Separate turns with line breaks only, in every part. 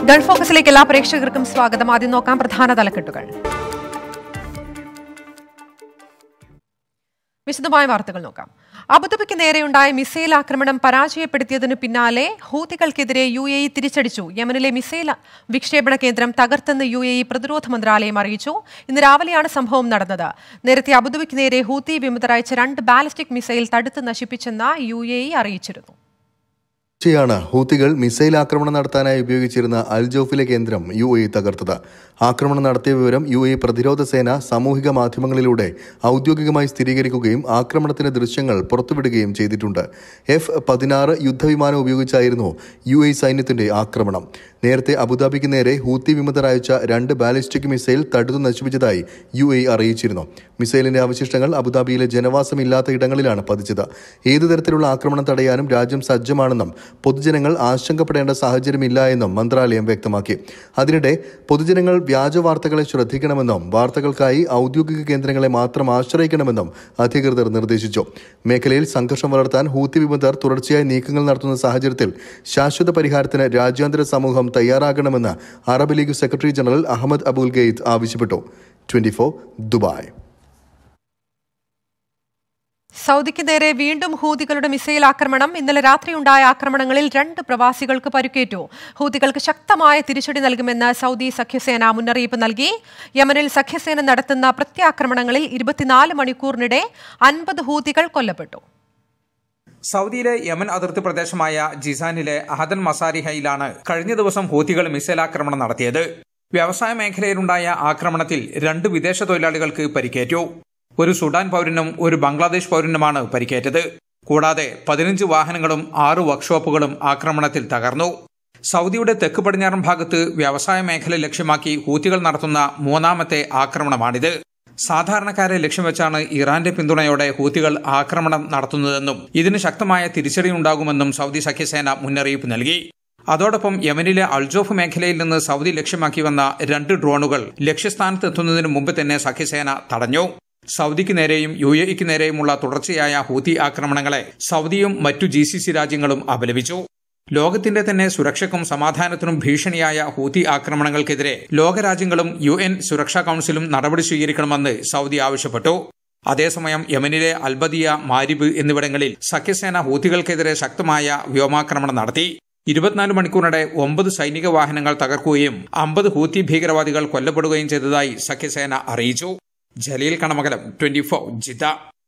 Gulf ഫോക്കസിലേക്ക് എല്ലാ പ്രേക്ഷകർക്കും സ്വാഗതം ആദ്യം നോക്കാം പ്രധാന തലക്കെട്ടുകൾ വിശദമായ വാർത്തകൾ നോക്കാം അബുദാബിക്ക് നേരെയുണ്ടായ മിസൈൽ ആക്രമണം പരാജയപ്പെടുത്തിയതിനു പിന്നാലെ ഹൂതികൾക്കെതിരെ യു എ ഇ തിരിച്ചടിച്ചു യമനിലെ മിസൈൽ വിക്ഷേപണ കേന്ദ്രം തകർത്തെന്ന് യു എ ഇ പ്രതിരോധ മന്ത്രാലയം അറിയിച്ചു ഇന്ന് രാവിലെയാണ് സംഭവം നടന്നത് നേരത്തെ അബുദാബിക്ക് നേരെ ഹൂതി വിമതരയച്ച രണ്ട് ബാലിസ്റ്റിക് മിസൈൽ തടുത്ത് നശിപ്പിച്ചെന്ന് യു എ ഇ അറിയിച്ചിരുന്നു
ാണ് ഹൂത്തികൾ മിസൈൽ ആക്രമണം നടത്താനായി ഉപയോഗിച്ചിരുന്ന അൽജോഫിലെ കേന്ദ്രം യു എ തകർത്തത് ആക്രമണം നടത്തിയ വിവരം യു എ പ്രതിരോധ സേന സാമൂഹിക മാധ്യമങ്ങളിലൂടെ ഔദ്യോഗികമായി സ്ഥിരീകരിക്കുകയും ആക്രമണത്തിന്റെ ദൃശ്യങ്ങൾ പുറത്തുവിടുകയും ചെയ്തിട്ടുണ്ട് എഫ് പതിനാറ് യുദ്ധവിമാനം ഉപയോഗിച്ചായിരുന്നു യു എ സൈന്യത്തിന്റെ ആക്രമണം നേരത്തെ അബുദാബിക്ക് നേരെ ഹൂത്തി വിമതർ അയച്ച രണ്ട് ബാലിസ്റ്റിക് മിസൈൽ തടുത്തു നശിപ്പിച്ചതായി യു എ അറിയിച്ചിരുന്നു മിസൈലിന്റെ അവശിഷ്ടങ്ങൾ അബുദാബിയിലെ ജനവാസമില്ലാത്ത ഇടങ്ങളിലാണ് പതിച്ചത് ഏതു തരത്തിലുള്ള ആക്രമണം തടയാനും രാജ്യം സജ്ജമാണെന്നും പൊതുജനങ്ങൾ ആശങ്കപ്പെടേണ്ട സാഹചര്യമില്ല എന്നും മന്ത്രാലയം വ്യക്തമാക്കി അതിനിടെ പൊതുജനങ്ങൾ വ്യാജ വാർത്തകളെ ശ്രദ്ധിക്കണമെന്നും വാർത്തകൾക്കായി ഔദ്യോഗിക കേന്ദ്രങ്ങളെ മാത്രം ആശ്രയിക്കണമെന്നും അധികൃതർ നിർദ്ദേശിച്ചു മേഖലയിൽ സംഘർഷം വളർത്താൻ ഹൂത്തി വിമതർ തുടർച്ചയായി നീക്കങ്ങൾ നടത്തുന്ന സാഹചര്യത്തിൽ ശാശ്വത പരിഹാരത്തിന് രാജ്യാന്തര സമൂഹം തയ്യാറാകണമെന്ന് Arab League secretary general Ahmed Abul Gheit ആവശ്യപ്പെട്ടു ട്വന്റി ദുബായ്
സൗദിക്ക് നേരെ വീണ്ടും ഹൂതികളുടെ മിസൈൽ ആക്രമണം ഇന്നലെ രാത്രിയുണ്ടായ ആക്രമണങ്ങളിൽ രണ്ട് പ്രവാസികൾക്ക് പരിക്കേറ്റു ഹൂതികൾക്ക് ശക്തമായ തിരിച്ചടി നൽകുമെന്ന് സൗദി സഖ്യസേന മുന്നറിയിപ്പ് നൽകി യമനിൽ സഖ്യസേന നടത്തുന്ന പ്രത്യാക്രമണങ്ങളിൽ ഇരുപത്തിനാല് മണിക്കൂറിനിടെ അൻപത് ഹൂതികൾ കൊല്ലപ്പെട്ടു
സൗദിയിലെ യമൻ അതിർത്തി പ്രദേശമായ ജിസാനിലെ അഹദൻ മസാരിഹയിലാണ് കഴിഞ്ഞ ദിവസം ഹൂത്തികൾ മിസൈൽ ആക്രമണം നടത്തിയത് വ്യവസായ മേഖലയിലുണ്ടായ ആക്രമണത്തിൽ രണ്ട് വിദേശ തൊഴിലാളികൾക്ക് പരിക്കേറ്റു ഒരു സുഡാൻ പൗരനും ഒരു ബംഗ്ലാദേശ് പൗരനുമാണ് പരിക്കേറ്റത് കൂടാതെ പതിനഞ്ച് വാഹനങ്ങളും ആറ് വർക്ക്ഷോപ്പുകളും ആക്രമണത്തിൽ തകർന്നു സൗദിയുടെ തെക്ക് പടിഞ്ഞാറൻ ഭാഗത്ത് വ്യവസായ മേഖല ലക്ഷ്യമാക്കി ഹൂത്തികൾ നടത്തുന്ന മൂന്നാമത്തെ ആക്രമണമാണിത് സാധാരണക്കാരെ ലക്ഷ്യം വെച്ചാണ് ഇറാന്റെ പിന്തുണയോടെ ഹൂത്തികൾ ആക്രമണം നടത്തുന്നതെന്നും ഇതിന് ശക്തമായ തിരിച്ചടിയുണ്ടാകുമെന്നും സൗദി സഖ്യസേന മുന്നറിയിപ്പ് നൽകി അതോടൊപ്പം യമനിലെ അൾജോഫ് മേഖലയിൽ നിന്ന് സൗദി ലക്ഷ്യമാക്കി വന്ന രണ്ട് ഡ്രോണുകൾ ലക്ഷ്യസ്ഥാനത്തെത്തുന്നതിന് മുമ്പ് തന്നെ സഖ്യസേന തടഞ്ഞു സൗദിക്ക് നേരെയും യു എക്ക് നേരെയുമുള്ള തുടർച്ചയായ ഹൂതി ആക്രമണങ്ങളെ സൗദിയും മറ്റു ജി സി സി രാജ്യങ്ങളും അപലപിച്ചു ലോകത്തിന്റെ തന്നെ സുരക്ഷയ്ക്കും സമാധാനത്തിനും ഭീഷണിയായ ഹൂതി ആക്രമണങ്ങൾക്കെതിരെ ലോകരാജ്യങ്ങളും യു എൻ സുരക്ഷാ കൌൺസിലും നടപടി സ്വീകരിക്കണമെന്ന് സൗദി ആവശ്യപ്പെട്ടു അതേസമയം യമനിലെ അൽബദിയ മാരിബ് എന്നിവിടങ്ങളിൽ സഖ്യസേന ഹൂതികൾക്കെതിരെ ശക്തമായ വ്യോമാക്രമണം നടത്തി ഇരുപത്തിനാല് മണിക്കൂറിനിടെ ഒമ്പത് സൈനിക വാഹനങ്ങൾ തകർക്കുകയും അമ്പത് ഹൂത്തി ഭീകരവാദികൾ കൊല്ലപ്പെടുകയും ചെയ്തതായി സഖ്യസേന അറിയിച്ചു Jaleel Kanamakalam twenty four Jeddah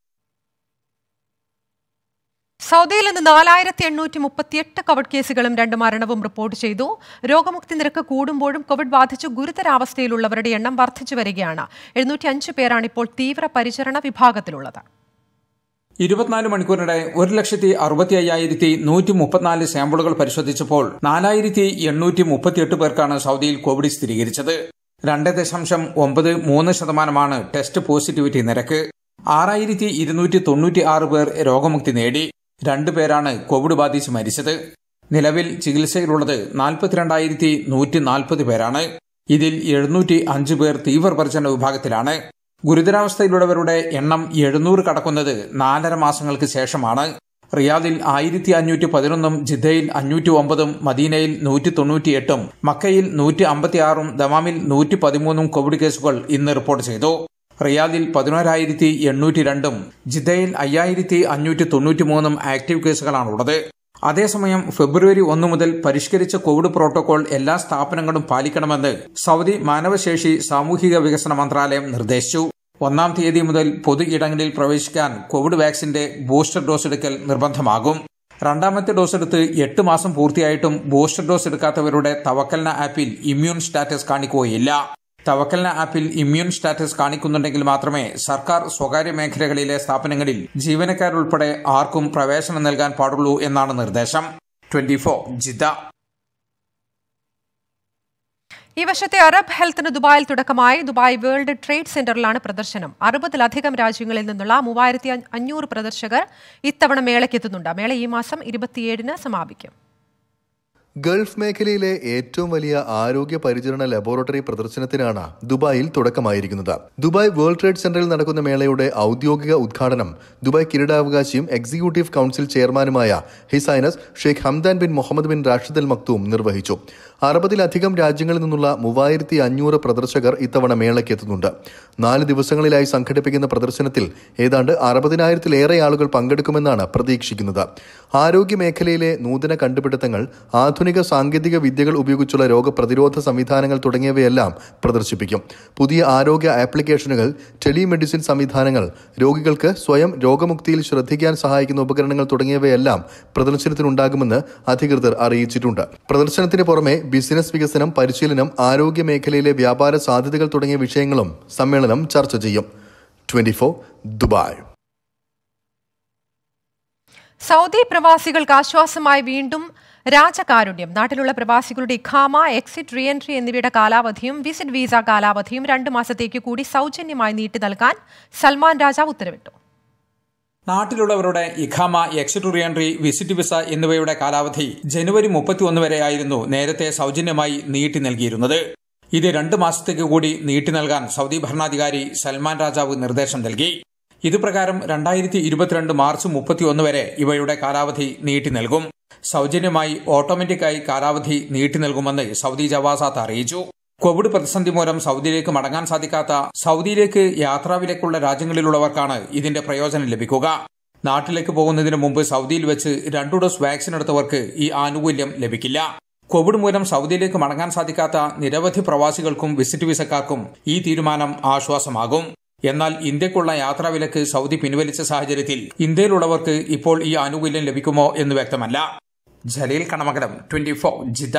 സൗദിയിൽ നിന്ന് നാലായിരത്തി എണ്ണൂറ്റി മുപ്പത്തിയെട്ട് കോവിഡ് കേസുകളും രണ്ട് മരണവും റിപ്പോർട്ട് ചെയ്തു രോഗമുക്തി നിരക്ക് കൂടുമ്പോഴും കോവിഡ് ബാധിച്ച് ഗുരുതരാവസ്ഥയിലുള്ളവരുടെ എണ്ണം വർദ്ധിച്ചു വരികയാണ് എഴുന്നൂറ്റി അഞ്ച് പേരാണ് ഇപ്പോൾ തീവ്ര പരിചരണ വിഭാഗത്തിലുള്ളത്
ഇരുപത്തിനാല് മണിക്കൂറിനിടെ ഒരു ലക്ഷത്തി അറുപത്തി അയ്യായിരത്തി നൂറ്റി മുപ്പത്തിനാല് സാമ്പിളുകൾ പരിശോധിച്ചപ്പോൾ നാലായിരത്തി എണ്ണൂറ്റി മുപ്പത്തിയെട്ട് പേർക്കാണ് സൗദിയിൽ കോവിഡ് സ്ഥിരീകരിച്ചത് രണ്ട് ദശാംശം ഒമ്പത് മൂന്ന് ശതമാനമാണ് ടെസ്റ്റ് പോസിറ്റിവിറ്റി നിരക്ക് ആറായിരത്തി ഇരുന്നൂറ്റി തൊണ്ണൂറ്റി ആറ് പേർ രോഗമുക്തി നേടി രണ്ടു പേരാണ് കോവിഡ് ബാധിച്ച് മരിച്ചത് നിലവിൽ ചികിത്സയിലുള്ളത് നാൽപ്പത്തിരണ്ടായിരത്തി നൂറ്റി നാൽപ്പത് പേരാണ് ഇതിൽ എഴുന്നൂറ്റി അഞ്ച് പേർ തീവ്രപരിചരണ വിഭാഗത്തിലാണ് ഗുരുതരാവസ്ഥയിലുള്ളവരുടെ എണ്ണം എഴുന്നൂറ് കടക്കുന്നത് നാലര മാസങ്ങൾക്ക് ശേഷമാണ് റിയാദിൽ ആയിരത്തി അഞ്ഞൂറ്റി പതിനൊന്നും ജിദ്ദയിൽ അഞ്ഞൂറ്റി ഒമ്പതും മദീനയിൽ നൂറ്റി തൊണ്ണൂറ്റിയെട്ടും മക്കയിൽ നൂറ്റി അമ്പത്തിയാറും ദമാമിൽ നൂറ്റി പതിമൂന്നും കോവിഡ് കേസുകൾ ഇന്ന് റിപ്പോർട്ട് ചെയ്തു റിയാദിൽ പതിനോരായിരത്തി എണ്ണൂറ്റി രണ്ടും ജിദ്ദയിൽ അയ്യായിരത്തി അഞ്ഞൂറ്റി തൊണ്ണൂറ്റി മൂന്നും ആക്റ്റീവ് കേസുകളാണുള്ളത് അതേസമയം ഫെബ്രുവരി ഒന്ന് മുതൽ പരിഷ്കരിച്ച കോവിഡ് പ്രോട്ടോകോൾ എല്ലാ സ്ഥാപനങ്ങളും പാലിക്കണമെന്ന് സൗദി മാനവശേഷി സാമൂഹിക വികസന മന്ത്രാലയം നിർദ്ദേശിച്ചു ഒന്നാം തീയതി മുതൽ പൊതു ഇടങ്ങളിൽ പ്രവേശിക്കാൻ കോവിഡ് വാക്സിന്റെ ബൂസ്റ്റർ ഡോസ് എടുക്കൽ നിർബന്ധമാകും രണ്ടാമത്തെ ഡോസ് എടുത്ത് എട്ട് മാസം പൂർത്തിയായിട്ടും ബൂസ്റ്റർ ഡോസ് എടുക്കാത്തവരുടെ തവക്കൽന ആപ്പിൽ ഇമ്മ്യൂൺ സ്റ്റാറ്റസ് കാണിക്കുകയില്ല തവക്കൽന ആപ്പിൽ ഇമ്മ്യൂൺ സ്റ്റാറ്റസ് കാണിക്കുന്നുണ്ടെങ്കിൽ മാത്രമേ സർക്കാർ സ്വകാര്യ മേഖലകളിലെ സ്ഥാപനങ്ങളിൽ ജീവനക്കാരുൾപ്പെടെ ആർക്കും പ്രവേശനം നൽകാൻ പാടുള്ളൂ എന്നാണ് നിർദ്ദേശം ട്വന്റി ഫോർ ജിദ്ദ
ഈ വർഷത്തെ അറബ് ഹെൽത്തിന് ദുബായിൽ തുടക്കമായി ദുബായ് വേൾഡ് ട്രേഡ് സെന്ററിലാണ് പ്രദർശനം അറുപതിലധികം രാജ്യങ്ങളിൽ നിന്നുള്ള മൂവായിരത്തി അഞ്ഞൂറ് പ്രദർശകർ ഇത്തവണ മേളയ്ക്കെത്തുന്നുണ്ട് മേള ഈ മാസം ഇരുപത്തിയേഴിന് സമാപിക്കും
ഗൾഫ് മേഖലയിലെ ഏറ്റവും വലിയ ആരോഗ്യ പരിചരണ ലബോറട്ടറി പ്രദർശനത്തിനാണ് ദുബായിൽ തുടക്കമായിരിക്കുന്നത് ദുബായ് വേൾഡ് ട്രേഡ് സെന്ററിൽ നടക്കുന്ന മേളയുടെ ഔദ്യോഗിക ഉദ്ഘാടനം ദുബായ് കിരീടാവകാശിയും എക്സിക്യൂട്ടീവ് കൌൺസിൽ ചെയർമാനുമായ his highness Sheikh Hamdan bin Mohammed bin Rashid Al Maktoum നിർവഹിച്ചു അറുപതിലധികം രാജ്യങ്ങളിൽ നിന്നുള്ള മൂവായിരത്തി അഞ്ഞൂറ് പ്രദർശകർ ഇത്തവണ മേളയ്ക്ക് എത്തുന്നുണ്ട് നാല് ദിവസങ്ങളിലായി സംഘടിപ്പിക്കുന്ന പ്രദർശനത്തിൽ ഏതാണ്ട് അറുപതിനായിരത്തിലേറെ ആളുകൾ പങ്കെടുക്കുമെന്നാണ് പ്രതീക്ഷിക്കുന്നത് ആരോഗ്യ മേഖലയിലെ നൂതന കണ്ടുപിടുത്തങ്ങൾ ആധുനിക സാങ്കേതിക വിദ്യകൾ ഉപയോഗിച്ചുള്ള രോഗപ്രതിരോധ സംവിധാനങ്ങൾ തുടങ്ങിയവയെല്ലാം പ്രദർശിപ്പിക്കും പുതിയ ആരോഗ്യ ആപ്ലിക്കേഷനുകൾ ടെലിമെഡിസിൻ സംവിധാനങ്ങൾ രോഗികൾക്ക് സ്വയം രോഗമുക്തിയിൽ ശ്രദ്ധിക്കാൻ സഹായിക്കുന്ന ഉപകരണങ്ങൾ തുടങ്ങിയവയെല്ലാം പ്രദർശനത്തിനുണ്ടാകുമെന്ന് അധികൃതർ അറിയിച്ചിട്ടുണ്ട് പ്രദർശനത്തിന് പുറമെ ബിസിനസ് വികസനം പരിശീലനം ആരോഗ്യ മേഖലയിലെ വ്യാപാര സാധ്യതകൾ തുടങ്ങിയ വിഷയങ്ങളും സമ്മേളനം ചർച്ച ചെയ്യും ട്വന്റി ദുബായ്
സൗദി പ്രവാസികൾക്ക് ആശ്വാസമായി വീണ്ടും രാജകാരുണ്യം നാട്ടിലുള്ള പ്രവാസികളുടെ ഇഖാമ എക്സിറ്റ് റീ എൻട്രി എന്നിവയുടെ കാലാവധിയും വിസിറ്റ് വീസ കാലാവധിയും രണ്ട് മാസത്തേക്ക് കൂടി സൗജന്യമായി നീട്ടി നൽകാൻ സൽമാൻ രാജാവ് ഉത്തരവിട്ടു
നാട്ടിലുള്ളവരുടെ ഇഖാമ എക്സിറ്റ് റീഎൻട്രി വിസിറ്റ് വിസ എന്നിവയുടെ കാലാവധി ജനുവരി മുപ്പത്തിയൊന്ന് വരെയായിരുന്നു നേരത്തെ സൗജന്യമായി നീട്ടി നൽകിയിരുന്നത് ഇത് രണ്ട് മാസത്തേക്ക് കൂടി നീട്ടി നൽകാൻ സൗദി ഭരണാധികാരി സൽമാൻ രാജാവ് നിർദ്ദേശം നൽകി ഇതുപ്രകാരം രണ്ടായിരത്തി ഇരുപത്തിരണ്ട് മാർച്ച് മുപ്പത്തിയൊന്ന് വരെ ഇവയുടെ കാലാവധി നീട്ടി നൽകും സൗജന്യമായി ഓട്ടോമാറ്റിക്കായി കാലാവധി നീട്ടി നൽകുമെന്ന് സൗദി ജവാസാത്ത് അറിയിച്ചു കോവിഡ് പ്രതിസന്ധി മൂലം സൗദിയിലേക്ക് മടങ്ങാൻ സാധിക്കാത്ത സൗദിയിലേക്ക് യാത്രാവിലേക്കുള്ള രാജ്യങ്ങളിലുള്ളവർക്കാണ് ഇതിന്റെ പ്രയോജനം ലഭിക്കുക നാട്ടിലേക്ക് പോകുന്നതിന് മുമ്പ് സൗദിയിൽ വെച്ച് രണ്ടു ഡോസ് വാക്സിൻ എടുത്തവർക്ക് ഈ ആനുകൂല്യം ലഭിക്കില്ല കോവിഡ് മൂലം സൗദിയിലേക്ക് മടങ്ങാൻ സാധിക്കാത്ത നിരവധി പ്രവാസികൾക്കും വിസിറ്റ് വിസക്കാർക്കും ഈ തീരുമാനം ആശ്വാസമാകും എന്നാൽ ഇന്ത്യക്കുള്ള യാത്രാവിലക്ക് സൗദി പിൻവലിച്ച സാഹചര്യത്തിൽ ഇന്ത്യയിലുള്ളവർക്ക് ഇപ്പോൾ ഈ ആനുകൂല്യം ലഭിക്കുമോ എന്ന് വ്യക്തമല്ല Jaleel Kanamakalam twenty four Jeddah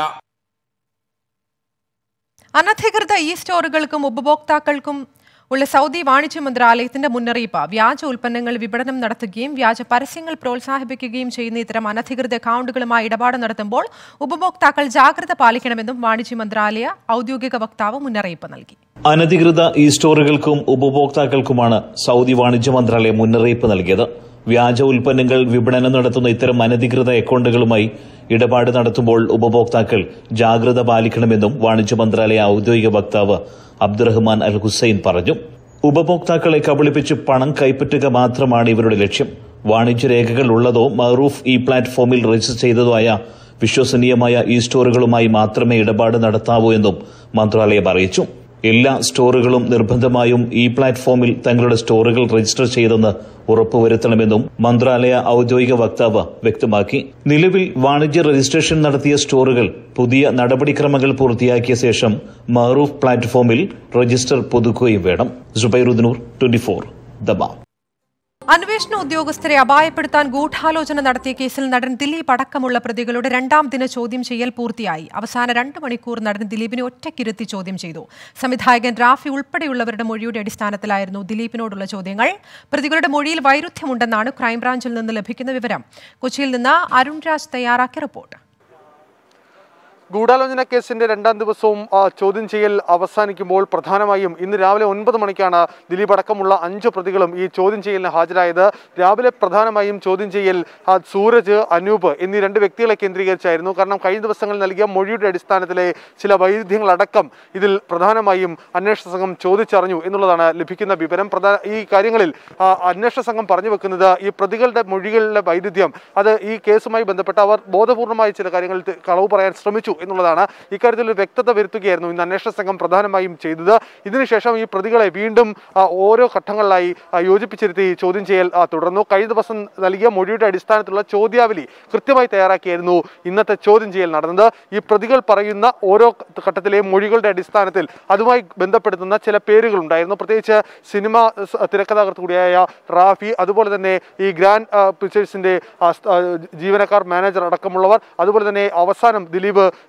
അനധികൃത ഇ സ്റ്റോറുകൾക്കും ഉപഭോക്താക്കൾക്കും ഉള്ള സൗദി വാണിജ്യ മന്ത്രാലയത്തിന്റെ മുന്നറിയിപ്പ് വ്യാജ ഉൽപ്പന്നങ്ങൾ വിപണനം നടത്തുകയും വ്യാജ പരസ്യങ്ങൾ പ്രോത്സാഹിപ്പിക്കുകയും ചെയ്യുന്ന ഇത്തരം അനധികൃത അക്കൗണ്ടുകളുമായി ഇടപാട് നടത്തുമ്പോൾ ഉപഭോക്താക്കൾ ജാഗ്രത പാലിക്കണമെന്നും വാണിജ്യ മന്ത്രാലയ ഔദ്യോഗിക വക്താവ് മുന്നറിയിപ്പ് നൽകി
അനധികൃത ഇ സ്റ്റോറുകൾക്കും ഉപഭോക്താക്കൾക്കുമാണ് സൗദി വാണിജ്യ മന്ത്രാലയം മുന്നറിയിപ്പ് നൽകിയത് വ്യാജ ഉൽപ്പന്നങ്ങൾ വിപണനം നടത്തുന്ന ഇത്തരം അനധികൃത അക്കൗണ്ടുകളുമായി ഇടപാട് നടത്തുമ്പോൾ ഉപഭോക്താക്കൾ ജാഗ്രത പാലിക്കണമെന്നും വാണിജ്യ മന്ത്രാലയ ഔദ്യോഗിക വക്താവ് അബ്ദുറഹ്മാൻ അൽ ഹുസൈൻ പറഞ്ഞു ഉപഭോക്താക്കളെ കബളിപ്പിച്ച് പണം കൈപ്പറ്റുക മാത്രമാണ് ഇവരുടെ ലക്ഷ്യം വാണിജ്യ രേഖകൾ ഉള്ളതോ മറൂഫ് ഇ പ്ലാറ്റ്ഫോമിൽ രജിസ്റ്റർ ചെയ്തതോ ആയ വിശ്വസനീയമായ ഇ സ്റ്റോറുകളുമായി മാത്രമേ ഇടപാട് നടത്താവൂ എന്നും മന്ത്രാലയം അറിയിച്ചു എല്ലാ സ്റ്റോറുകളും നിർബന്ധമായും ഈ പ്ലാറ്റ്ഫോമിൽ തങ്ങളുടെ സ്റ്റോറുകൾ രജിസ്റ്റർ ചെയ്തെന്ന് ഉറപ്പുവരുത്തണമെന്നും മന്ത്രാലയ ഔദ്യോഗിക വക്താവ് വ്യക്തമാക്കി നിലവിൽ വാണിജ്യ രജിസ്ട്രേഷൻ നടത്തിയ സ്റ്റോറുകൾ പുതിയ നടപടിക്രമങ്ങൾ പൂർത്തിയാക്കിയ ശേഷം മറൂഫ് പ്ലാറ്റ്ഫോമിൽ രജിസ്റ്റർ പുതുക്കുകയും വേണം ജുബൈറുദ്നൂർ ട്വന്റി ഫോർ ദബ
അന്വേഷണ ഉദ്യോഗസ്ഥരെ അപായപ്പെടുത്താൻ ഗൂഢാലോചന നടത്തിയ കേസിൽ നടൻ ദിലീപ് അടക്കമുള്ള പ്രതികളുടെ രണ്ടാം ദിന ചോദ്യം ചെയ്യൽ പൂർത്തിയായി അവസാന രണ്ട് മണിക്കൂർ നടൻ ദിലീപിനെ ഒറ്റയ്ക്കിരുത്തി ചോദ്യം ചെയ്തു സംവിധായകൻ റാഫി ഉൾപ്പെടെയുള്ളവരുടെ മൊഴിയുടെ അടിസ്ഥാനത്തിലായിരുന്നു ദിലീപിനോടുള്ള ചോദ്യങ്ങൾ പ്രതികളുടെ മൊഴിയിൽ വൈരുദ്ധ്യമുണ്ടെന്നാണ് ക്രൈംബ്രാഞ്ചിൽ നിന്ന് ലഭിക്കുന്ന വിവരം കൊച്ചിയിൽ നിന്ന് അരുൺ രാജ് തയ്യാറാക്കിയ റിപ്പോർട്ട്
ഗൂഢാലോചന കേസിന്റെ രണ്ടാം ദിവസവും ആ, ചോദ്യം ചെയ്യൽ അവസാനിക്കുമ്പോൾ പ്രധാനമായും ഇന്ന് രാവിലെ ഒൻപത് മണിക്കാണ് ദിലീപ് അടക്കമുള്ള അഞ്ച് പ്രതികളും ഈ ചോദ്യം ചെയ്യലിന് ഹാജരായത് രാവിലെ പ്രധാനമായും ചോദ്യം ചെയ്യൽ ആ, സൂരജ് അനൂപ് എന്നീ രണ്ട് വ്യക്തികളെ കേന്ദ്രീകരിച്ചായിരുന്നു കാരണം കഴിഞ്ഞ ദിവസങ്ങളിൽ നൽകിയ മൊഴിയുടെ അടിസ്ഥാനത്തിലെ ചില വൈരുദ്ധ്യങ്ങളടക്കം ഇതിൽ പ്രധാനമായും അന്വേഷണ സംഘം ചോദിച്ചറിഞ്ഞു എന്നുള്ളതാണ് ലഭിക്കുന്ന വിവരം പ്രധാന ഈ കാര്യങ്ങളിൽ ആ, അന്വേഷണ സംഘം പറഞ്ഞു വെക്കുന്നത് ഈ പ്രതികളുടെ മൊഴികളിലെ വൈരുദ്ധ്യം അത് ഈ കേസുമായി ബന്ധപ്പെട്ട് അവർ ബോധപൂർവമായി ചില കാര്യങ്ങൾ ത- കളവ് പറയാൻ ശ്രമിച്ചു എന്നുള്ളതാണ് ഇക്കാര്യത്തിൽ ഒരു വ്യക്തത വരുത്തുകയായിരുന്നു ഇന്ന് അന്വേഷണ സംഘം പ്രധാനമായും ചെയ്തത് ഇതിനുശേഷം ഈ പ്രതികളെ വീണ്ടും ആ, ഓരോ ഘട്ടങ്ങളിലായി ആ, യോജിപ്പിച്ചിരുത്തി ചോദ്യം ചെയ്യൽ ആ, തുടർന്നു കഴിഞ്ഞ ദിവസം നൽകിയ മൊഴിയുടെ അടിസ്ഥാനത്തിലുള്ള ചോദ്യാവലി കൃത്യമായി തയ്യാറാക്കിയായിരുന്നു ഇന്നത്തെ ചോദ്യം ചെയ്യൽ നടന്നത് ഈ പ്രതികൾ പറയുന്ന ഓരോ ഘട്ടത്തിലെയും മൊഴികളുടെ അടിസ്ഥാനത്തിൽ അതുമായി ബന്ധപ്പെടുത്തുന്ന ചില പേരുകൾ ഉണ്ടായിരുന്നു പ്രത്യേകിച്ച് സിനിമ സ് തിരക്കഥാകൃത്ത് കൂടിയായ റാഫി അതുപോലെ തന്നെ ഈ ഗ്രാൻഡ് ആ, പിക്ചേഴ്സിന്റെ ആ, സ്- ആ, ജീവനക്കാർ മാനേജർ അടക്കമുള്ളവർ അതുപോലെ തന്നെ അവസാനം ദിലീപ്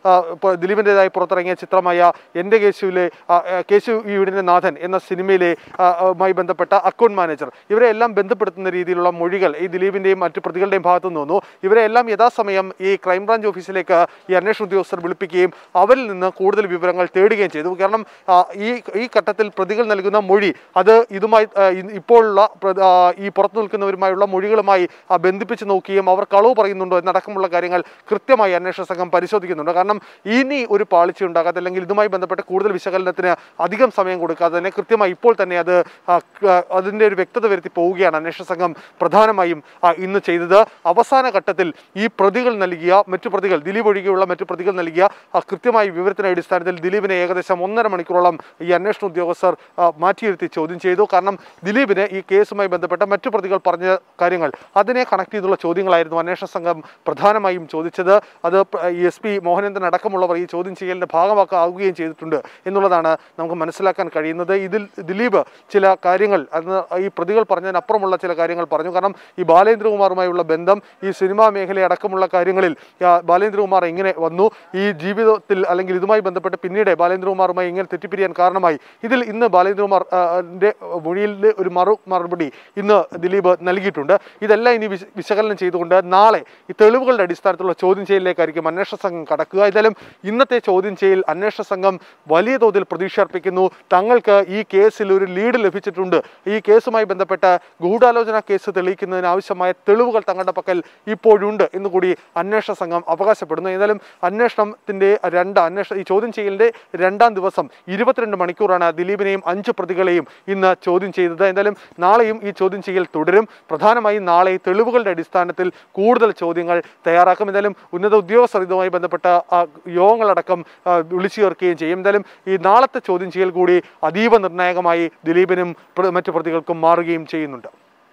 ആ, ഇപ്പോൾ ദിലീപിൻ്റെതായി പുറത്തിറങ്ങിയ ചിത്രമായ എൻ്റെ കേശുവിലെ ആ, ആ, കേശു ഈ വീടിൻ്റെ നാഥൻ എന്ന സിനിമയിലെ ആ, ആ, മായി ബന്ധപ്പെട്ട അക്കൗണ്ട് മാനേജർ ഇവരെ എല്ലാം ബന്ധപ്പെടുത്തുന്ന രീതിയിലുള്ള മൊഴികൾ ഈ ദിലീപിൻ്റെയും മറ്റു പ്രതികളുടെയും ഭാഗത്തു നിന്ന് വന്നു ഇവരെ എല്ലാം യഥാസമയം ഈ ക്രൈംബ്രാഞ്ച് ഓഫീസിലേക്ക് ഈ അന്വേഷണ ഉദ്യോഗസ്ഥർ വിളിപ്പിക്കുകയും അവരിൽ നിന്ന് കൂടുതൽ വിവരങ്ങൾ തേടുകയും ചെയ്തു കാരണം ആ, ഈ ഈ ഘട്ടത്തിൽ പ്രതികൾ നൽകുന്ന മൊഴി അത് ഇതുമായി ആ, ഇ- ഇപ്പോഴുള്ള പ്ര- ആ, ഈ പുറത്തു നിൽക്കുന്നവരുമായുള്ള മൊഴികളുമായി ആ, ബന്ധിപ്പിച്ച് നോക്കുകയും അവർ കളവ് പറയുന്നുണ്ടോ എന്നടക്കമുള്ള കാര്യങ്ങൾ കൃത്യമായി അന്വേഷണ സംഘം പരിശോധിക്കുന്നുണ്ട് കാരണം ഇനി ഒരു പാളിച്ച ഉണ്ടാകാതെ അല്ലെങ്കിൽ ഇതുമായി ബന്ധപ്പെട്ട് കൂടുതൽ വിശകലനത്തിന് അധികം സമയം കൊടുക്കാതെ തന്നെ കൃത്യമായി ഇപ്പോൾ തന്നെ അത് ആ, ക- അതിൻ്റെ ഒരു വ്യക്തത വരുത്തി പോവുകയാണ് അന്വേഷണ സംഘം പ്രധാനമായും ആ, ഇന്ന് ചെയ്തത് അവസാന ഘട്ടത്തിൽ ഈ പ്രതികൾ നൽകിയ മറ്റു പ്രതികൾ ദിലീപ് ഒഴികെയുള്ള മറ്റു പ്രതികൾ നൽകിയ ആ, കൃത്യമായ വിവരത്തിന്റെ അടിസ്ഥാനത്തിൽ ദിലീപിനെ ഏകദേശം ഒന്നര മണിക്കൂറോളം ഈ അന്വേഷണ ഉദ്യോഗസ്ഥർ ആ, മാറ്റിയിരുത്തി ചോദ്യം ചെയ്തു കാരണം ദിലീപിന് ഈ കേസുമായി ബന്ധപ്പെട്ട മറ്റു പ്രതികൾ പറഞ്ഞ കാര്യങ്ങൾ അതിനെ കണക്ട് ചെയ്തുള്ള ചോദ്യങ്ങളായിരുന്നു അന്വേഷണ സംഘം പ്രധാനമായും ചോദിച്ചത് അത് എസ് പി മോഹനേന്ദ്രൻ അടക്കമുള്ളവർ ഈ ചോദ്യം ചെയ്യലിന്റെ ഭാഗമാക്കാവുകയും ചെയ്തിട്ടുണ്ട് എന്നുള്ളതാണ് നമുക്ക് മനസ്സിലാക്കാൻ കഴിയുന്നത് ഇതിൽ ദിലീപ് ചില കാര്യങ്ങൾ അന്ന് ഈ പ്രതികൾ പറഞ്ഞതിനപ്പുറമുള്ള ചില കാര്യങ്ങൾ പറഞ്ഞു കാരണം ഈ ബാലേന്ദ്രകുമാറുമായുള്ള ബന്ധം ഈ സിനിമാ മേഖല അടക്കമുള്ള കാര്യങ്ങളിൽ ആ, ബാലേന്ദ്രകുമാർ എങ്ങനെ വന്നു ഈ ജീവിതത്തിൽ അല്ലെങ്കിൽ ഇതുമായി ബന്ധപ്പെട്ട് പിന്നീട് ബാലേന്ദ്രകുമാറുമായി എങ്ങനെ തെറ്റിപ്പിരിയാൻ കാരണമായി ഇതിൽ ഇന്ന് ബാലേന്ദ്രകുമാർ ആ, ന്റെ മൊഴിയിൽ ഒരു മറു മറുപടി ഇന്ന് ദിലീപ് നൽകിയിട്ടുണ്ട് ഇതെല്ലാം ഇനി വിശ- വിശകലനം ചെയ്തുകൊണ്ട് നാളെ ഈ തെളിവുകളുടെ അടിസ്ഥാനത്തിലുള്ള ചോദ്യം ചെയ്യലിലേക്കായിരിക്കും അന്വേഷണ സംഘം കടക്കുക ഏതായാലും ഇന്നത്തെ ചോദ്യം ചെയ്യൽ അന്വേഷണ സംഘം വലിയ തോതിൽ പ്രതീക്ഷ അർപ്പിക്കുന്നു തങ്ങൾക്ക് ഈ കേസിൽ ഒരു ലീഡ് ലഭിച്ചിട്ടുണ്ട് ഈ കേസുമായി ബന്ധപ്പെട്ട ഗൂഢാലോചന കേസ് തെളിയിക്കുന്നതിന് ആവശ്യമായ തെളിവുകൾ തങ്ങളുടെ പക്കൽ ഇപ്പോഴുണ്ട് എന്ന് കൂടി അന്വേഷണ സംഘം അവകാശപ്പെടുന്നു ഏതായാലും അന്വേഷണത്തിന്റെ രണ്ട് അന്വേഷണ ഈ ചോദ്യം ചെയ്യലിന്റെ രണ്ടാം ദിവസം ഇരുപത്തിരണ്ട് മണിക്കൂറാണ് ദിലീപിനെയും അഞ്ച് പ്രതികളെയും ഇന്ന് ചോദ്യം ചെയ്തത് എന്തായാലും നാളെയും ഈ ചോദ്യം ചെയ്യൽ തുടരും പ്രധാനമായും നാളെ തെളിവുകളുടെ അടിസ്ഥാനത്തിൽ കൂടുതൽ ചോദ്യങ്ങൾ തയ്യാറാക്കും എന്തായാലും ഉന്നത ഉദ്യോഗസ്ഥർ ഇതുമായി ബന്ധപ്പെട്ട ആ, യോഗങ്ങളടക്കം ആ, വിളിച്ചു ചേർക്കുകയും ചെയ്യും എന്തായാലും ഈ നാളത്തെ ചോദ്യം ചെയ്യൽ കൂടി അതീവ നിർണായകമായി ദിലീപിനും പ്ര- മറ്റു പ്രതികൾക്കും മാറുകയും ചെയ്യുന്നുണ്ട്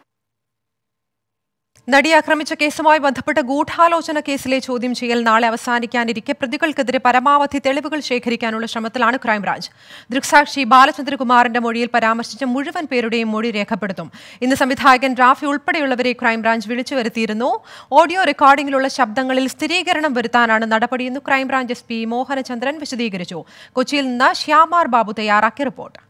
നടിയെ ആക്രമിച്ച കേസുമായി ബന്ധപ്പെട്ട ഗൂഢാലോചന കേസിലെ ചോദ്യം ചെയ്യൽ നാളെ അവസാനിക്കാനിരിക്കെ പ്രതികൾക്കെതിരെ പരമാവധി തെളിവുകൾ ശേഖരിക്കാനുള്ള ശ്രമത്തിലാണ് ക്രൈംബ്രാഞ്ച് ദൃക്സാക്ഷി ബാലചന്ദ്രകുമാറിന്റെ മൊഴിയിൽ പരാമർശിച്ച മുഴുവൻ പേരുടെയും മൊഴി രേഖപ്പെടുത്തും ഇന്ന് സംവിധായകൻ റാഫി ഉൾപ്പെടെയുള്ളവരെ ക്രൈംബ്രാഞ്ച് വിളിച്ചു വരുത്തിയിരുന്നു ഓഡിയോ റെക്കോർഡിംഗിലുള്ള ശബ്ദങ്ങളിൽ സ്ഥിരീകരണം വരുത്താനാണ് നടപടിയെന്ന് ക്രൈംബ്രാഞ്ച് എസ് പി മോഹനചന്ദ്രൻ വിശദീകരിച്ചു കൊച്ചിയിൽ നിന്ന് ശ്യാമാർ ബാബു തയ്യാറാക്കിയ റിപ്പോർട്ട്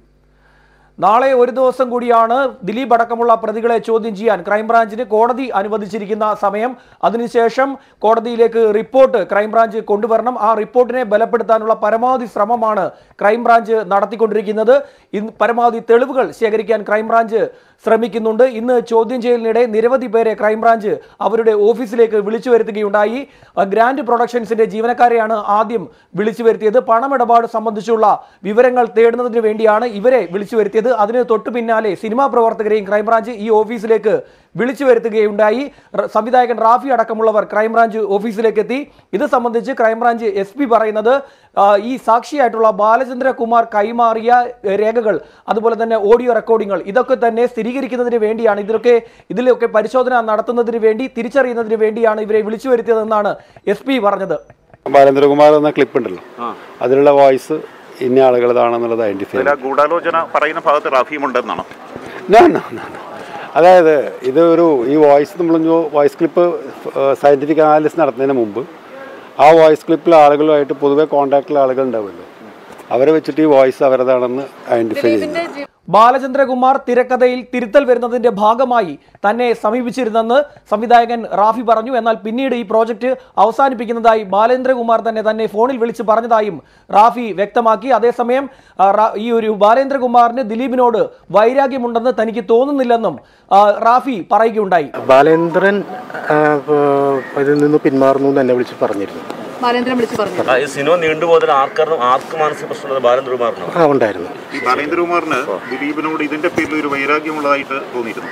നാളെ ഒരു ദിവസം കൂടിയാണ് ദിലീപ് അടക്കമുള്ള പ്രതികളെ ചോദ്യം ചെയ്യാൻ ക്രൈംബ്രാഞ്ചിന് കോടതി അനുവദിച്ചിരിക്കുന്ന സമയം അതിനുശേഷം കോടതിയിലേക്ക് റിപ്പോർട്ട് ക്രൈംബ്രാഞ്ച് കൊണ്ടുവരണം ആ റിപ്പോർട്ടിനെ ബലപ്പെടുത്താനുള്ള പരമാവധി ശ്രമമാണ് ക്രൈംബ്രാഞ്ച് നടത്തിക്കൊണ്ടിരിക്കുന്നത് ഇന്ന് പരമാവധി തെളിവുകൾ ശേഖരിക്കാൻ ക്രൈംബ്രാഞ്ച് ശ്രമിക്കുന്നുണ്ട് ഇന്ന് ചോദ്യം ചെയ്യലിനിടെ നിരവധി പേരെ ക്രൈംബ്രാഞ്ച് അവരുടെ ഓഫീസിലേക്ക് വിളിച്ചു വരുത്തുകയുണ്ടായി അഹ് ഗ്രാൻഡ് പ്രൊഡക്ഷൻസിന്റെ ജീവനക്കാരെയാണ് ആദ്യം വിളിച്ചു വരുത്തിയത് പണമിടപാട് സംബന്ധിച്ചുള്ള വിവരങ്ങൾ തേടുന്നതിന് വേണ്ടിയാണ് ഇവരെ വിളിച്ചു വരുത്തിയത് അതിന് തൊട്ടു പിന്നാലെ സിനിമാ പ്രവർത്തകരെയും ക്രൈംബ്രാഞ്ച് ഈ ഓഫീസിലേക്ക് വിളിച്ചു വരുത്തുകയുണ്ടായി റ- സംവിധായകൻ റാഫി അടക്കമുള്ളവർ ക്രൈംബ്രാഞ്ച് ഓഫീസിലേക്ക് എത്തി ഇത് സംബന്ധിച്ച് ക്രൈംബ്രാഞ്ച് എസ് പി പറയുന്നത് ആ, ഈ സാക്ഷിയായിട്ടുള്ള ബാലചന്ദ്രകുമാർ കൈമാറിയ എ, രേഖകൾ അതുപോലെ തന്നെ ഓഡിയോ റെക്കോർഡിങ്ങൾ ഇതൊക്കെ തന്നെ സ്ഥിരീകരിക്കുന്നതിന് വേണ്ടിയാണ് ഇതിലൊക്കെ ഇതിലൊക്കെ പരിശോധന നടത്തുന്നതിന് വേണ്ടി തിരിച്ചറിയുന്നതിന് വേണ്ടിയാണ് ഇവരെ വിളിച്ചു വരുത്തിയതെന്നാണ് എസ് പി പറഞ്ഞത്
ബാലേന്ദ്രകുമാർ എന്ന ക്ലിപ്പ് ഉണ്ടല്ലോ അതിലുള്ള വോയിസ് ഇന്ന ആളുകളതാണെന്നുള്ളത് ഐഡന്റിഫൈ
അതിൽ ആ ഗൂഢാലോചന പറയുന്ന ഭാഗത്ത് റാഫിയും ഉണ്ടെന്നാണ്
നോ നോ നോ നോ അതായത് ഇത് ഒരു ഈ വോയിസ് നമ്മൾ വോയിസ് ക്ലിപ്പ് സയന്റിഫിക് അനാലിസിസ് നടത്തുന്നതിന് മുമ്പ് ആ വോയിസ് ക്ലിപ്പിൽ ആളുകളുമായിട്ട് പൊതുവെ കോൺടാക്റ്റിൽ ആളുകൾ ഉണ്ടാവുമല്ലോ അവരെ വെച്ചിട്ട് ഈ വോയിസ് അവരതാണെന്ന് ഐഡന്റിഫൈ ചെയ്യുന്നത്
ബാലചന്ദ്രകുമാർ തിരക്കഥയിൽ തിരുത്തൽ വരുന്നതിന്റെ ഭാഗമായി തന്നെ സമീപിച്ചിരുന്നെന്ന് സംവിധായകൻ റാഫി പറഞ്ഞു എന്നാൽ പിന്നീട് ഈ പ്രോജക്റ്റ് അവസാനിപ്പിക്കുന്നതായി ബാലേന്ദ്രകുമാർ തന്നെ തന്നെ ഫോണിൽ വിളിച്ച് പറഞ്ഞതായും റാഫി വ്യക്തമാക്കി അതേസമയം ആ, റാ- ഈ ഒരു ബാലേന്ദ്രകുമാറിന് ദിലീപിനോട് വൈരാഗ്യമുണ്ടെന്ന് തനിക്ക് തോന്നുന്നില്ലെന്നും ആ, റാഫി പറയുകയുണ്ടായി
ബാലേന്ദ്രൻ ആ, പ- ഇതിൽ നിന്ന് പിന്മാറുന്നു എന്ന് എന്നെ വിളിച്ച് പറഞ്ഞിരുന്നു
ബാലേന്ദ്രൻ വിളിച്ചു പറഞ്ഞു
ആ, ഈ സിനിമ നീണ്ടുപോയതിന് ആർക്കാരും ആർക്ക് മാനസിക പ്രശ്നമുള്ളത് ബാലചന്ദ്രകുമാറിനോ
ആ ഉണ്ടായിരുന്നു
ഈ ബാലേന്ദ്രകുമാറിന് ദിലീപിനോട് ഇതിന്റെ പേരിൽ ഒരു വൈരാഗ്യമുള്ളതായിട്ട് തോന്നിയിരുന്നു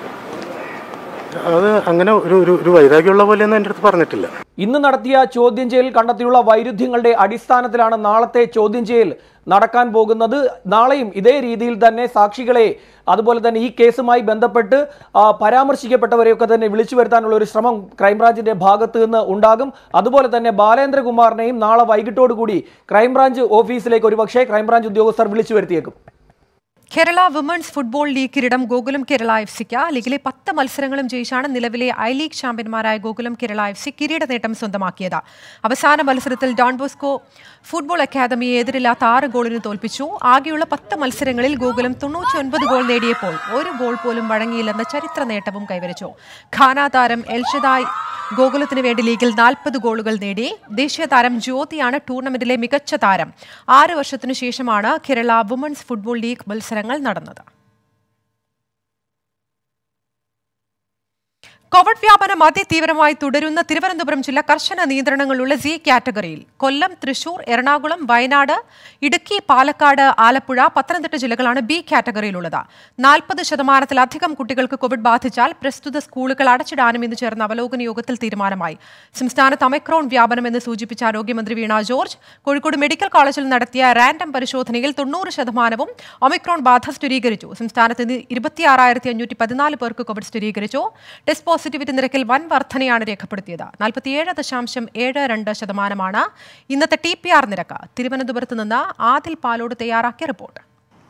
അത് അങ്ങനെ ഒരു ഒരു ഒരു വൈരാഗ്യമുള്ള പോലെയൊന്നും എൻ്റെ അടുത്ത് പറഞ്ഞിട്ടില്ല
ഇന്ന് നടത്തിയ ചോദ്യം ചെയ്യൽ കണ്ടെത്തിയുള്ള വൈരുദ്ധ്യങ്ങളുടെ അടിസ്ഥാനത്തിലാണ് നാളത്തെ ചോദ്യം ചെയ്യൽ നടക്കാൻ പോകുന്നത് നാളെയും ഇതേ രീതിയിൽ തന്നെ സാക്ഷികളെ അതുപോലെ തന്നെ ഈ കേസുമായി ബന്ധപ്പെട്ട് ആ, പരാമർശിക്കപ്പെട്ടവരെയൊക്കെ തന്നെ വിളിച്ചു വരുത്താനുള്ള ഒരു ശ്രമം ക്രൈംബ്രാഞ്ചിന്റെ ഭാഗത്ത് നിന്ന് ഉണ്ടാകും അതുപോലെ തന്നെ ബാലേന്ദ്രകുമാറിനെയും നാളെ വൈകിട്ടോടുകൂടി ക്രൈംബ്രാഞ്ച് ഓഫീസിലേക്ക് ഒരുപക്ഷെ ക്രൈംബ്രാഞ്ച് ഉദ്യോഗസ്ഥർ വിളിച്ചു വരുത്തിയേക്കും
കേരള വിമൻസ് ഫുട്ബോൾ ലീഗ് കിരീടം ഗോകുലം കേരള എഫ് സിക്ക് ലീഗിലെ പത്ത് മത്സരങ്ങളും ജയിച്ചാണ് നിലവിലെ ഐ ലീഗ് ചാമ്പ്യന്മാരായ ഗോകുലം കേരള എഫ് സി കിരീട നേട്ടം സ്വന്തമാക്കിയത് അവസാന മത്സരത്തിൽ ഡോൺ ബോസ്കോ ഫുട്ബോൾ അക്കാദമിയെ എതിരില്ലാത്ത ആറ് ഗോളിന് തോൽപ്പിച്ചു ആകെയുള്ള പത്ത് മത്സരങ്ങളിൽ ഗോകുലം തൊണ്ണൂറ്റിയൊൻപത് ഗോൾ നേടിയപ്പോൾ ഒരു ഗോൾ പോലും വഴങ്ങിയില്ലെന്ന ചരിത്ര നേട്ടവും കൈവരിച്ചു ഖാന താരം എൽഷദായ് ഗോകുലത്തിന് വേണ്ടി ലീഗിൽ നാൽപ്പത് ഗോളുകൾ നേടി ദേശീയ താരം ജ്യോതിയാണ് ടൂർണമെന്റിലെ മികച്ച താരം ആറ് വർഷത്തിനു ശേഷമാണ് കേരള വുമൺസ് ഫുട്ബോൾ ലീഗ് മത്സരങ്ങൾ നടന്നത് കോവിഡ് വ്യാപനം അതിതീവ്രമായി തുടരുന്ന തിരുവനന്തപുരം ജില്ല കർശന നിയന്ത്രണങ്ങളുള്ള സി കാറ്റഗറിയിൽ കൊല്ലം തൃശൂർ എറണാകുളം വയനാട് ഇടുക്കി പാലക്കാട് ആലപ്പുഴ പത്തനംതിട്ട ജില്ലകളാണ് ബി കാറ്റഗറിയിലുള്ളത് നാൽപ്പത് ശതമാനത്തിലധികം കുട്ടികൾക്ക് കോവിഡ് ബാധിച്ചാൽ പ്രസ്തുത സ്കൂളുകൾ അടച്ചിടാനും ഇന്ന് ചേർന്ന അവലോകന യോഗത്തിൽ തീരുമാനമായി സംസ്ഥാനത്ത് ഒമിക്രോൺ വ്യാപനം എന്ന് സൂചിപ്പിച്ച ആരോഗ്യമന്ത്രി വീണ ജോർജ് കോഴിക്കോട് മെഡിക്കൽ കോളേജിൽ നടത്തിയ റാൻഡം പരിശോധനയിൽ തൊണ്ണൂറ് ശതമാനവും ഒമിക്രോൺ ബാധ സ്ഥിരീകരിച്ചു സംസ്ഥാനത്ത് ഇന്ന് ഇരുപത്തിയാറായിരത്തി അഞ്ഞൂറ്റി പതിനാല് പേർക്ക് കോവിഡ് സ്ഥിരീകരിച്ചു ടെസ്റ്റ് പോസിറ്റിവിറ്റി നിരക്കിൽ വൻ വർധനയാണ് രേഖപ്പെടുത്തിയത് നാൽപ്പത്തിയേഴ് ദശാംശം ഏഴ് രണ്ട് ശതമാനമാണ് ഇന്നത്തെ ടി പി ആർ നിരക്ക് തിരുവനന്തപുരത്ത് നിന്ന് ആദിൽ പാലോട് തയ്യാറാക്കിയ റിപ്പോർട്ട്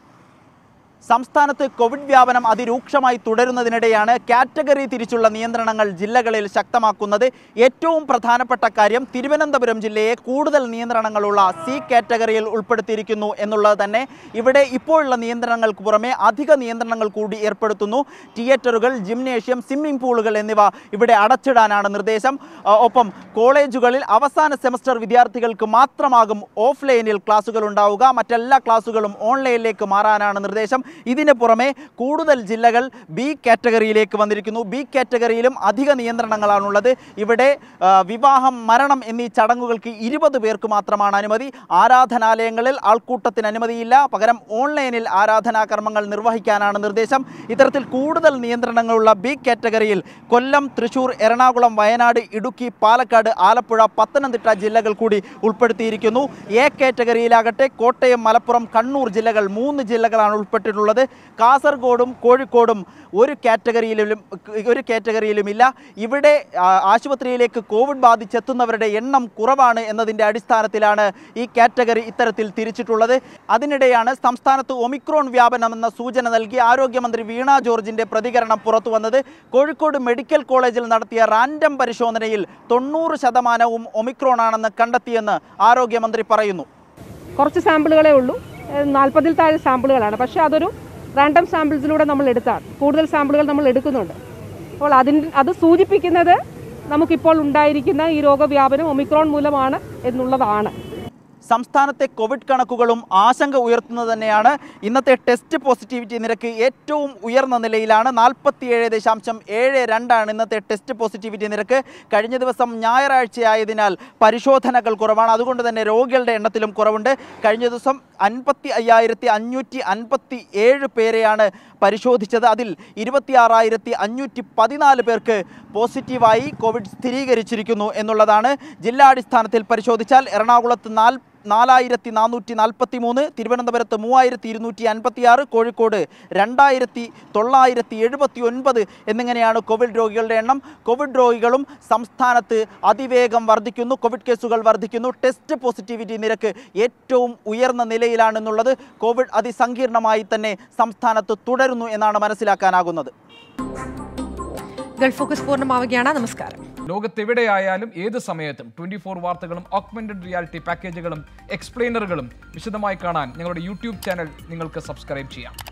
സംസ്ഥാനത്ത് കോവിഡ് വ്യാപനം അതിരൂക്ഷമായി തുടരുന്നതിനിടെയാണ് കാറ്റഗറി തിരിച്ചുള്ള നിയന്ത്രണങ്ങൾ ജില്ലകളിൽ ശക്തമാക്കുന്നത് ഏറ്റവും പ്രധാനപ്പെട്ട കാര്യം തിരുവനന്തപുരം ജില്ലയെ കൂടുതൽ നിയന്ത്രണങ്ങളുള്ള സി കാറ്റഗറിയിൽ ഉൾപ്പെടുത്തിയിരിക്കുന്നു എന്നുള്ളത് തന്നെ ഇവിടെ ഇപ്പോഴുള്ള നിയന്ത്രണങ്ങൾക്ക് പുറമെ അധിക നിയന്ത്രണങ്ങൾ കൂടി ഏർപ്പെടുത്തുന്നു തിയേറ്ററുകൾ ജിംനേഷ്യം സ്വിമ്മിംഗ് പൂളുകൾ എന്നിവ ഇവിടെ അടച്ചിടാനാണ് നിർദ്ദേശം ആ, ഒപ്പം കോളേജുകളിൽ അവസാന സെമസ്റ്റർ വിദ്യാർത്ഥികൾക്ക് മാത്രമാകും ഓഫ്ലൈനിൽ ക്ലാസുകൾ ഉണ്ടാവുക മറ്റെല്ലാ ക്ലാസുകളും ഓൺലൈനിലേക്ക് മാറാനാണ് നിർദ്ദേശം ഇതിന് പുറമെ കൂടുതൽ ജില്ലകൾ ബി കാറ്റഗറിയിലേക്ക് വന്നിരിക്കുന്നു ബി കാറ്റഗറിയിലും അധിക നിയന്ത്രണങ്ങളാണുള്ളത് ഇവിടെ ആ, വിവാഹം മരണം എന്നീ ചടങ്ങുകൾക്ക് ഇരുപത് പേർക്ക് മാത്രമാണ് അനുമതി ആരാധനാലയങ്ങളിൽ ആൾക്കൂട്ടത്തിന് അനുമതിയില്ല പകരം ഓൺലൈനിൽ ആരാധനാകർമ്മങ്ങൾ നിർവഹിക്കാനാണ് നിർദ്ദേശം ഇത്തരത്തിൽ കൂടുതൽ നിയന്ത്രണങ്ങളുള്ള ബി കാറ്റഗറിയിൽ കൊല്ലം തൃശൂർ എറണാകുളം വയനാട് ഇടുക്കി പാലക്കാട് ആലപ്പുഴ പത്തനംതിട്ട ജില്ലകൾ കൂടി ഉൾപ്പെടുത്തിയിരിക്കുന്നു എ കാറ്റഗറിയിലാകട്ടെ കോട്ടയം മലപ്പുറം കണ്ണൂർ ജില്ലകൾ മൂന്ന് ജില്ലകളാണ് ഉൾപ്പെട്ടിട്ടുള്ളത് കാസർഗോഡും കോഴിക്കോടും ഒരു കാറ്റഗറിയിലും ഒരു കാറ്റഗറിയിലുമില്ല ഇവിടെ ആ, ആശുപത്രിയിലേക്ക് കോവിഡ് ബാധിച്ചെത്തുന്നവരുടെ എണ്ണം കുറവാണ് എന്നതിൻ്റെ അടിസ്ഥാനത്തിലാണ് ഈ കാറ്റഗറി ഇത്തരത്തിൽ തിരിച്ചിട്ടുള്ളത് അതിനിടെയാണ് സംസ്ഥാനത്ത് ഒമിക്രോൺ വ്യാപനം എന്ന സൂചന നൽകി ആരോഗ്യമന്ത്രി വീണ ജോർജിന്റെ പ്രതികരണം പുറത്തു വന്നത് കോഴിക്കോട് മെഡിക്കൽ കോളേജിൽ നടത്തിയ റാൻഡം പരിശോധനയിൽ തൊണ്ണൂറ് ശതമാനവും ഒമിക്രോൺ ആണെന്ന് കണ്ടെത്തിയെന്ന് ആരോഗ്യമന്ത്രി പറയുന്നു
കുറച്ച് സാമ്പിളുകളേ ഉള്ളൂ നാൽപ്പതിൽ താഴെ സാമ്പിളുകളാണ് പക്ഷേ അതൊരു റാൻഡം സാമ്പിൾസിലൂടെ നമ്മൾ എടുത്താണ് കൂടുതൽ സാമ്പിളുകൾ നമ്മൾ എടുക്കുന്നുണ്ട് അപ്പോൾ അതിന് അത് സൂചിപ്പിക്കുന്നത് നമുക്കിപ്പോൾ ഉണ്ടായിരിക്കുന്ന ഈ രോഗവ്യാപനം ഒമിക്രോൺ മൂലമാണ് എന്നുള്ളതാണ്
സംസ്ഥാനത്തെ കോവിഡ് കണക്കുകളും ആശങ്ക ഉയർത്തുന്നത് തന്നെയാണ് ഇന്നത്തെ ടെസ്റ്റ് പോസിറ്റിവിറ്റി നിരക്ക് ഏറ്റവും ഉയർന്ന നിലയിലാണ് നാൽപ്പത്തിയേഴ് ദശാംശം ഏഴ് രണ്ടാണ് ഇന്നത്തെ ടെസ്റ്റ് പോസിറ്റിവിറ്റി നിരക്ക് കഴിഞ്ഞ ദിവസം ഞായറാഴ്ചയായതിനാൽ പരിശോധനകൾ കുറവാണ് അതുകൊണ്ട് തന്നെ രോഗികളുടെ എണ്ണത്തിലും കുറവുണ്ട് കഴിഞ്ഞ ദിവസം അൻപത്തി അയ്യായിരത്തി അഞ്ഞൂറ്റി അൻപത്തി ഏഴ് പേരെയാണ് പരിശോധിച്ചത് അതിൽ ഇരുപത്തിയാറായിരത്തി അഞ്ഞൂറ്റി പതിനാല് പേർക്ക് പോസിറ്റീവായി കോവിഡ് സ്ഥിരീകരിച്ചിരിക്കുന്നു എന്നുള്ളതാണ് ജില്ലാടിസ്ഥാനത്തിൽ പരിശോധിച്ചാൽ എറണാകുളത്ത് നാൽ നാലായിരത്തി നാനൂറ്റി നാൽപ്പത്തി മൂന്ന് തിരുവനന്തപുരത്ത് മൂവായിരത്തി ഇരുന്നൂറ്റി അൻപത്തി ആറ് കോഴിക്കോട് രണ്ടായിരത്തി തൊള്ളായിരത്തി എഴുപത്തി ഒൻപത് എന്നിങ്ങനെയാണ് കോവിഡ് രോഗികളുടെ എണ്ണം കോവിഡ് രോഗികളും സംസ്ഥാനത്ത് അതിവേഗം വർദ്ധിക്കുന്നു കോവിഡ് കേസുകൾ വർദ്ധിക്കുന്നു ടെസ്റ്റ് പോസിറ്റിവിറ്റി നിരക്ക് ഏറ്റവും ഉയർന്ന നിലയിലാണെന്നുള്ളത് കോവിഡ് അതിസങ്കീർണമായി തന്നെ സംസ്ഥാനത്ത് തുടരുന്നു എന്നാണ് മനസ്സിലാക്കാനാകുന്നത്
ഗൾഫ് ഫോക്കസ് പൂർണ്ണമാവുകയാണ് നമസ്കാരം
ലോകത്തെവിടെയായാലും ഏത് സമയത്തും ട്വന്റി ഫോർ വാർത്തകളും ഓഗ്മെന്റഡ് റിയാലിറ്റി പാക്കേജുകളും എക്സ്പ്ലെയിനറുകളും വിശദമായി കാണാൻ ഞങ്ങളുടെ യൂട്യൂബ് ചാനൽ നിങ്ങൾക്ക് സബ്സ്ക്രൈബ് ചെയ്യാം